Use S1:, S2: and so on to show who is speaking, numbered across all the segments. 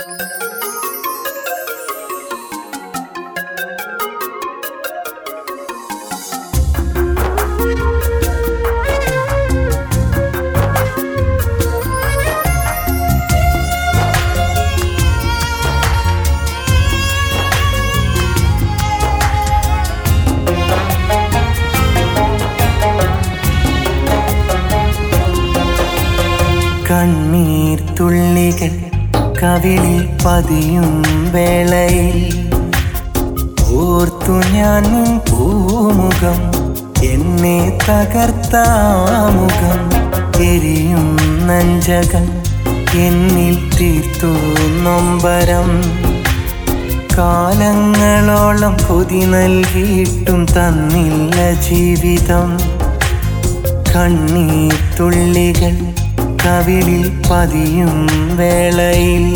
S1: കണ്ണീർ തുള്ളികൾ കവിളിൽ പതിയും വേളയിൽ ഓർത്തു ഞാൻ നിൻ പൂമുഖം എന്നെ തകർത്താമുഖം എരിയും നഞ്ചകം എന്നിൽ തീർത്തു നൊമ്പരം കാലങ്ങളോളം കൊതി നൽകിയിട്ടും തന്നില്ല ജീവിതം കണ്ണീർ തുള്ളികൾ കവിളിൽ പതിയും വേളയിൽ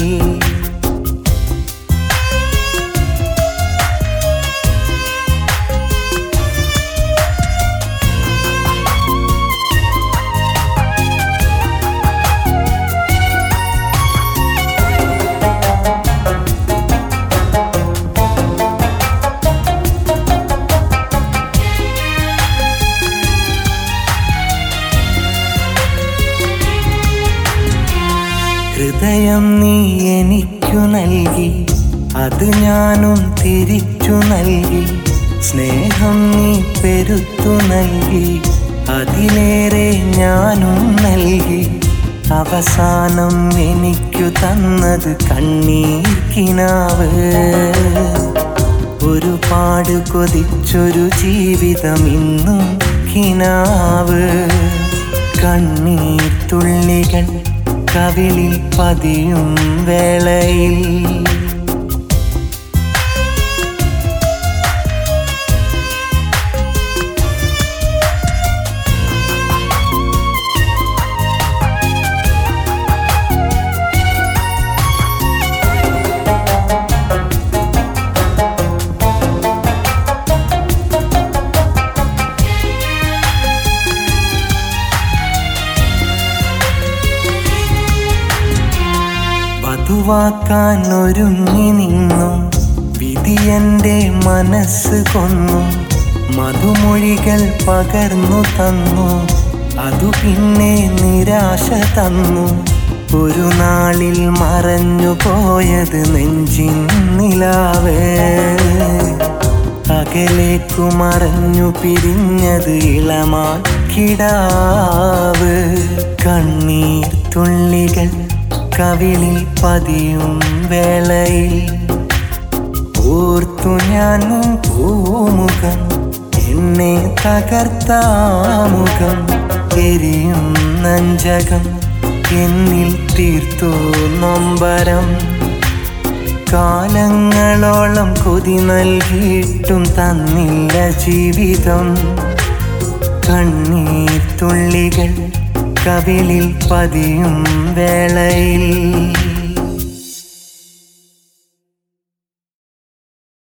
S1: ഹൃദയം നീ എനിക്കു നൽകി അത് ഞാനും തിരിച്ചു നൽകി സ്നേഹം നീ പെരുത്തു നൽകി അതിലേറെ ഞാനും നൽകി അവസാനം എനിക്കു തന്നത് കണ്ണീർ കിനാവ് ഒരുപാട് കൊതിച്ചൊരു ജീവിതം ഇന്നും കിനാവ് കണ്ണീർ തുള്ളികൾ കവിളിൽ പതിയും വേളയിൽ വധുവാക്കാൻ ഒരുങ്ങി നിന്നു വിധി എൻ്റെ മനസ്സ് കൊന്നു മധുമൊഴികൾ പകർന്നു തന്നു അതു പിന്നെ നിരാശ തന്നു ഒരു നാളിൽ മറഞ്ഞു പോയത് നെഞ്ചിൻ നിലാവ് അകലേക്കു മറഞ്ഞു പിരിഞ്ഞത് ഇളമാക്കിടാവ് കണ്ണീർ തുള്ളികൾ കവിളിൽ പതിയും വേളയിൽ ഓർത്തു ഞാൻ നിൻ പൂമുഖം എന്നെ തകർത്താമുഖം എരിയും നഞ്ചകം എന്നിൽ തീർത്തു നൊമ്പരം കാലങ്ങളോളം കൊതി നൽകിയിട്ടും തന്നില്ല ജീവിതം കണ്ണീർ തുള്ളികൾ കവിളിൽ പതിയും വേളയിൽ